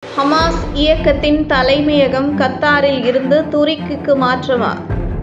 Hamas இயக்கத்தின் தலைமையகம் கத்தாரில் இருந்து துருக்கிக்கு மாற்றமா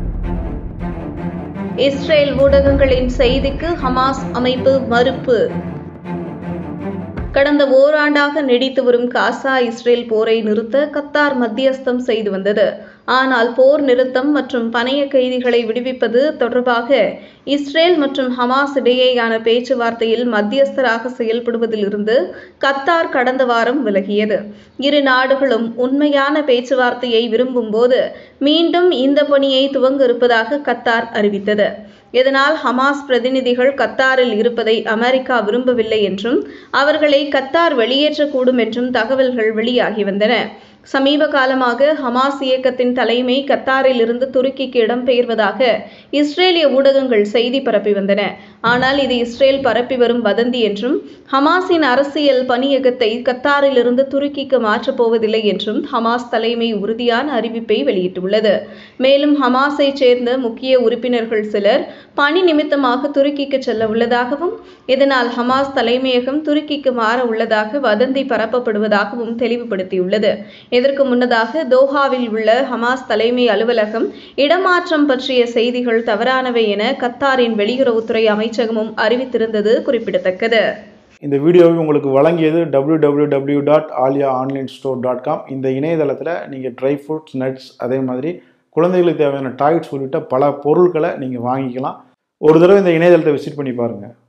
இஸ்ரேல் ஊடகங்களின் செய்திக்கு ஹமாஸ் அமைப்பு மறுப்பு கடந்த ஓராண்டாக நீடித்து வரும் காசா இஸ்ரேல் போரை நிறுத்த கத்தார் மத்தியஸ்தம் செய்து வந்தது ஆனால் போர் நிறுத்தம் மற்றும் பணைய கைதிகளை விடுவிப்பது தொடர்பாக இஸ்ரேல் மற்றும் ஹமாஸ் இடையேயான பேச்சுவார்த்தையில் மத்தியஸ்தராக செயல்படுவதிலிருந்து கத்தார் கடந்த வாரம் விலகியது இரு நாடுகளும் உண்மையான பேச்சுவார்த்தையை விரும்பும்போது மீண்டும் இந்த பணியை துவங்க இருப்பதாக கத்தார் அறிவித்தது இதனால் ஹமாஸ் பிரதிநிதிகள் கத்தாரில் இருப்பதை அமெரிக்கா விரும்பவில்லை என்றும் அவர்களை கத்தார் வெளியேற்றக்கூடும் என்றும் தகவல்கள் வெளியாகி வந்தன சமீப காலமாக ஹமாஸ் இயக்கத்தின் தலைமை கத்தாரில் இருந்து துருக்கிக்கு இடம்பெயர்வதாக இஸ்ரேலிய ஊடகங்கள் செய்தி பரப்பி வந்தன ஆனால் இது இஸ்ரேல் பரப்பி வரும் வதந்தி என்றும் ஹமாஸின் அரசியல் பணியகத்தை கத்தாரில் இருந்து துருக்கிக்கு மாற்றப் போவதில்லை என்றும் ஹமாஸ் தலைமை உறுதியான அறிவிப்பை வெளியிட்டுள்ளது மேலும் ஹமாஸை சேர்ந்த முக்கிய உறுப்பினர்கள் சிலர் பணி நிமித்தமாக துருக்கிக்கு செல்ல உள்ளதாகவும் இதனால் ஹமாஸ் தலைமையகம் துருக்கிக்கு மாற உள்ளதாக வதந்தி பரப்பப்படுவதாகவும் தெளிவுபடுத்தியுள்ளது இதற்கு முன்னதாக தோஹாவில் உள்ள ஹமாஸ் தலைமை அலுவலகம் இடமாற்றம் பற்றிய செய்திகள் தவறானவை என கத்தாரின் வெளியுறவுத்துறை அமைச்சகமும் அறிவித்திருந்தது குறிப்பிடத்தக்கது இந்த வீடியோவை உங்களுக்கு வழங்கியது W W W dot Aaliya online store dot com இந்த இணையதளத்தில் நீங்கள் ட்ரை ஃப்ரூட்ஸ் நட்ஸ் அதே மாதிரி குழந்தைகளுக்கு தேவையான டாய்ஸ் உள்ளிட்ட பல பொருட்களை நீங்கள் வாங்கிக்கலாம் ஒரு தடவை இந்த இணையதளத்தை விசிட் பண்ணி பாருங்கள்